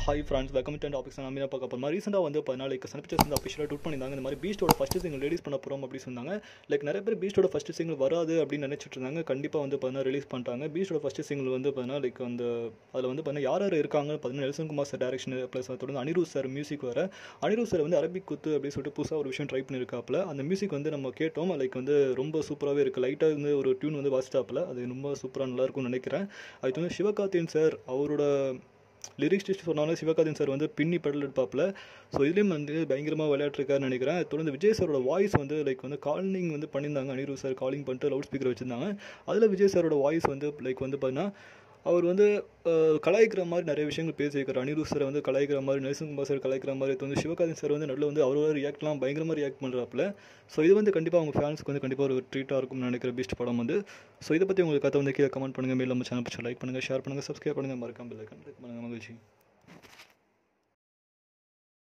hi friends welcome to topics நான் மீனா பார்க்க போகிறோம் ரீசெண்டாக வந்து இப்போ நாளைக்கு சன் பிக்சர்ஸ் வந்து அஃபிஷியலாக ட்வீட் பண்ணியிருந்தாங்க இந்த மாதிரி பீஸ்டோட ஃபஸ்ட் சிங்கிள் ரிலீஸ் பண்ண போகிறோம் அப்படின்னு சொன்னாங்க லைக் நிறைய பேர் பீஸ்டோட ஃபஸ்ட் சிங்கிள் வராது அப்படின்னு நினச்சிட்டு இருந்தாங்க கண்டிப்பாக வந்து பார்த்தீங்கன்னா ரிலீஸ் பண்ணிட்டாங்க பீஸ்டோட ஃபஸ்ட் சிங்கிள் வந்து பார்த்தீங்கன்னா லைக் அந்த அதில் வந்து பார்த்தீங்கன்னா யார் யார் இருக்காங்க பார்த்தீங்கன்னா Nelson Kumar sir direction plus தொடர்ந்து அனிருத் சார் மியூசிக் வர அனிருத் சார் வந்து அரபிக் குத்து அப்படின்னு சொல்லிட்டு புதுசாக ஒரு விஷயம் ட்ரை பண்ணியிருக்காப்புல அந்த மியூசிக் வந்து நம்ம கேட்டோம் லைக் வந்து ரொம்ப சூப்பராகவே இருக்குது லைட்டாக வந்து ஒரு டியூன் வந்து வாசிட்டாப்புல அது ரொம்ப சூப்பராக நல்லா இருக்கும்னு நினைக்கிறேன் அது வந்து சிவகார்த்தியன் சார் அவரோட லிரிக்ஸ் டெஸ்ட் சொன்னாலும் சிவகார்த்தியன் சார் வந்து பின்னி பெடல் எடுப்பாப்பில் ஸோ இதுலேயும் வந்து பயங்கரமாக விளையாட்டுருக்காருன்னு நினைக்கிறேன் தொடர்ந்து விஜய் சாரோட வாய்ஸ் வந்து லைக் வந்து காலிங் வந்து பண்ணியிருந்தாங்க அனிருத் சார் காலிங் பண்ணிட்டு லவுட் ஸ்பீக்கர் வச்சுருந்தாங்க அதில் விஜய் சாரோட வாய்ஸ் வந்து லைக் வந்து பார்த்தீங்கன்னா அவர் வந்து அஹ், கலாய்க்கிற மாதிரி நிறைய விஷயங்கள் பேசியிருக்காரு அனிருத் சார் வந்து கலாய்க்கிற மாதிரி நெல்சன் குமார் சார் கலாய்க்கிற மாதிரி இது வந்து சிவகார்த்தியன் சார் வந்து நடுவில் வந்து அவரோட ரியாக்ட்லாம் பயங்கரமாக ரியாக்ட் பண்ணுறாப்புல ஸோ இது வந்து கண்டிப்பாக அவங்க ஃபேன்ஸ்க்கு வந்து கண்டிப்பாக ஒரு ட்ரீட்டாக இருக்கும்னு நினைக்கிற பீஸ்ட் படம் வந்து ஸோ இதை பற்றி உங்களுக்கு கதை வந்து கீழே கமெண்ட் பண்ணுங்கள் மேல் நம்ம சேனல் பிடிச்சா லைக் பண்ணுங்கள் ஷேர் பண்ணுங்கள் சப்ஸ்கிரைப் பண்ணுங்கள் மறக்காம பெல் ஐக்கான் click பண்ணுங்கள் மகிழ்ச்சி